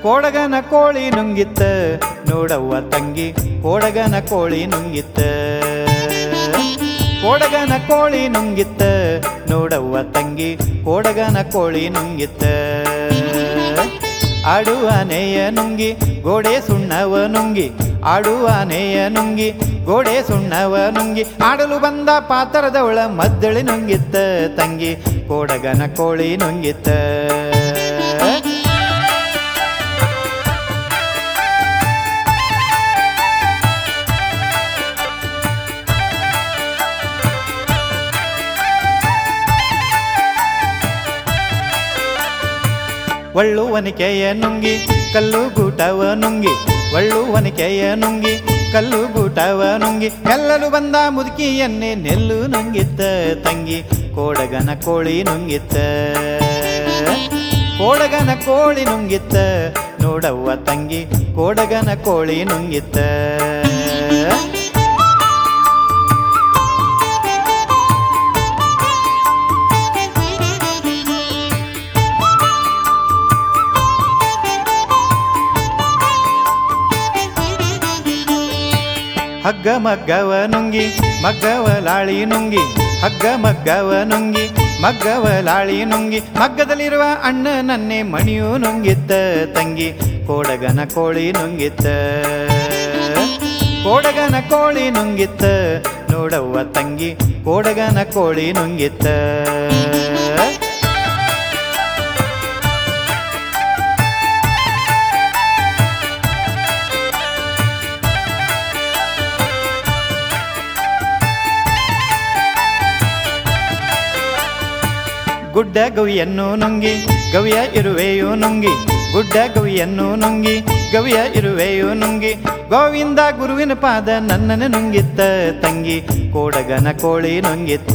ಕೋಡಗನ ಕೋಳಿ ನುಂಗಿತ್ತ ನೋಡವ್ವ ತಂಗಿ ಕೋಡಗನ ಕೋಳಿ ನುಂಗಿತ್ತ ಕೋಡಗನ ಕೋಳಿ ನುಂಗಿತ್ತ ನೋಡವ್ವ ತಂಗಿ ಕೋಡಗನ ಕೋಳಿ ನುಂಗಿತ್ತ ಆಡುವಾನೆಯ ನುಂಗಿ ಗೋಡೆ ಸುಣ್ಣವ ನುಂಗಿ ಆಡುವಾನೆಯ ನುಂಗಿ ಗೋಡೆ ಸುಣ್ಣವ ನುಂಗಿ ಆಡಲು ಬಂದ ಪಾತ್ರದವಳ ಮದ್ದಳಿ ನುಂಗಿತ್ತ ತಂಗಿ ಕೋಡಗನ ಕೋಳಿ ನುಂಗಿತ್ತ ಒಳ್ಳುವನಿಕೆಯ ನುಂಗಿ ಕಲ್ಲು ಗೂಟವ ನುಂಗಿ ಒಳ್ಳುವನಿಕೆಯ ನುಂಗಿ ಕಲ್ಲು ಗೂಟವ ನುಂಗಿ ಕಲ್ಲಲು ಬಂದ ಮುದುಕಿಯನ್ನೇ ನೆಲ್ಲು ನುಂಗಿತ್ತ ತಂಗಿ ಕೋಡಗನ ಕೋಳಿ ನುಂಗಿತ್ತ ಕೋಡಗನ ಕೋಳಿ ನುಂಗಿತ್ತ ನೋಡವ್ವ ತಂಗಿ ಕೋಡಗನ ಕೋಳಿ ನುಂಗಿತ್ತ ಹಗ್ಗ ಮಗ್ಗವ ನುಂಗಿ ಮಗ್ಗವ ಲಾಳಿ ನುಂಗಿ ಹಗ್ಗ ಮಗ್ಗವ ನುಂಗಿ ಮಗ್ಗವ ಲಾಳಿ ನುಂಗಿ ಮಗ್ಗದಲ್ಲಿರುವ ಅಣ್ಣ ನನ್ನೆ ಮಣಿಯು ನುಂಗಿತ್ತ ತಂಗಿ ಕೋಡಗನ ಕೋಳಿ ನುಂಗಿತ್ತ ಕೋಡಗನ ಕೋಳಿ ನುಂಗಿತ್ತ ನೋಡವ್ವ ತಂಗಿ ಕೋಡಗನ ಕೋಳಿ ನುಂಗಿತ್ತ ಗುಡ್ಡ ಗವಿಯನ್ನು ನುಂಗಿ ಗವಿಯ ಇರುವೆಯು ನುಂಗಿ ಗುಡ್ಡ ಗವಿಯನ್ನು ನುಂಗಿ ಗವಿಯ ಇರುವೆಯು ನುಂಗಿ ಗೋವಿಂದ ಗುರುವಿನ ಪಾದ ನನ್ನನ್ನು ನುಂಗಿತ್ತ ತಂಗಿ ಕೋಡಗನ ಕೋಳಿ ನುಂಗಿತ್ತ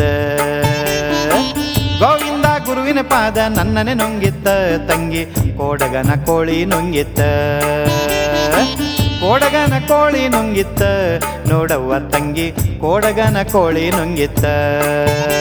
ಗೋವಿಂದ ಗುರುವಿನ ಪಾದ ನನ್ನನೆ ನುಂಗಿತ್ತ ತಂಗಿ ಕೋಡಗನ ಕೋಳಿ ನುಂಗಿತ್ತ ಕೋಡಗನ ಕೋಳಿ ನುಂಗಿತ್ತ ನೋಡವ್ವ ತಂಗಿ ಕೋಡಗನ ಕೋಳಿ ನುಂಗಿತ್ತ